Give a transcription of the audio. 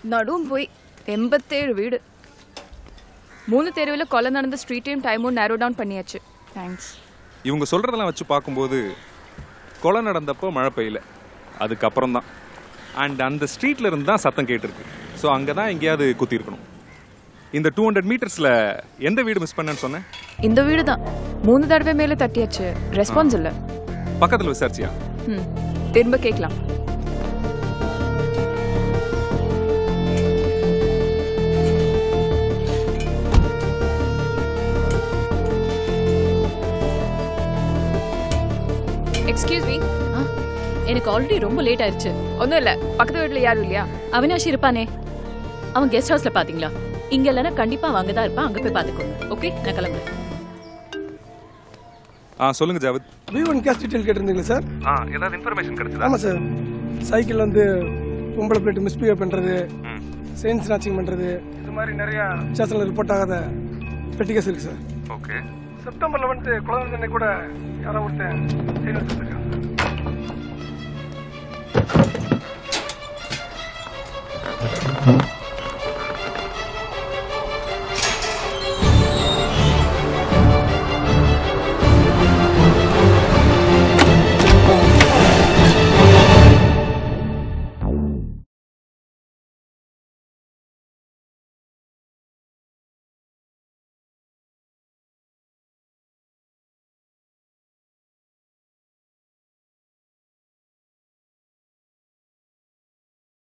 நடுவும் போய் எண்பத்தேழு வீடு மூணு தெருவில் கொலை நடந்த ஸ்ட்ரீட்டையும் டைமும் நேரோ டவுன் பண்ணியாச்சு தேங்க்ஸ் இவங்க சொல்றதெல்லாம் வச்சு பார்க்கும்போது கொலை நடந்தப்போ மழை பெய்யல அதுக்கப்புறம் தான் அண்ட் அந்த ஸ்ட்ரீட்ல இருந்து தான் சத்தம் கேட்டிருக்கு ஸோ அங்கே தான் எங்கேயாவது குத்திருக்கணும் இந்த டூ ஹண்ட்ரட் மீட்டர்ஸில் எந்த வீடு மிஸ் பண்ணேன்னு சொன்னேன் இந்த வீடு தான் மூணு தடவை மேலே தட்டியாச்சு ரெஸ்பான்ஸ் இல்லை பக்கத்தில் விசாரிச்சியா ம் திரும்ப கேட்கலாம் எக்ஸ்கியூஸ் மீ ஆ, எனக்கு ஆல்ரெடி ரொம்ப லேட் ஆயிருச்சு ஒன்றும் இல்லை பக்கத்து வீட்டில் யாரும் இல்லையா அவினாஷ் இருப்பானே அவன் கெஸ்ட் ஹவுஸ்ல பாத்தீங்களா இங்க இல்லைன்னா கண்டிப்பா அவன் அங்கதான் இருப்பான் அங்க போய் பாத்துக்கோ ஓகே நான் கிளம்புறேன் ஆ சொல்லுங்க Javed V one case detail கேட்டிருந்தீங்களா சார் ஆ ஏதாவது இன்ஃபர்மேஷன் கிடைச்சதா ஆமாம் சார் சைக்கிள் வந்து பொம்பளை பிளேட் மிஸ்பிஹேவ் பண்ணுறது செயின் ஸ்நாச்சிங் பண்ணுறது இது மாதிரி நிறையா ஸ்டேஷனில் ரிப்போர்ட் ஆகாத பெட்டி கேஸ் இருக்குது சார் ஓகே செப்டம்பர் லெவன்த்து குழந்தை தண்ணி கூட யாரோ ஒருத்தன் செயின் வச்சுருக்காங்க சார்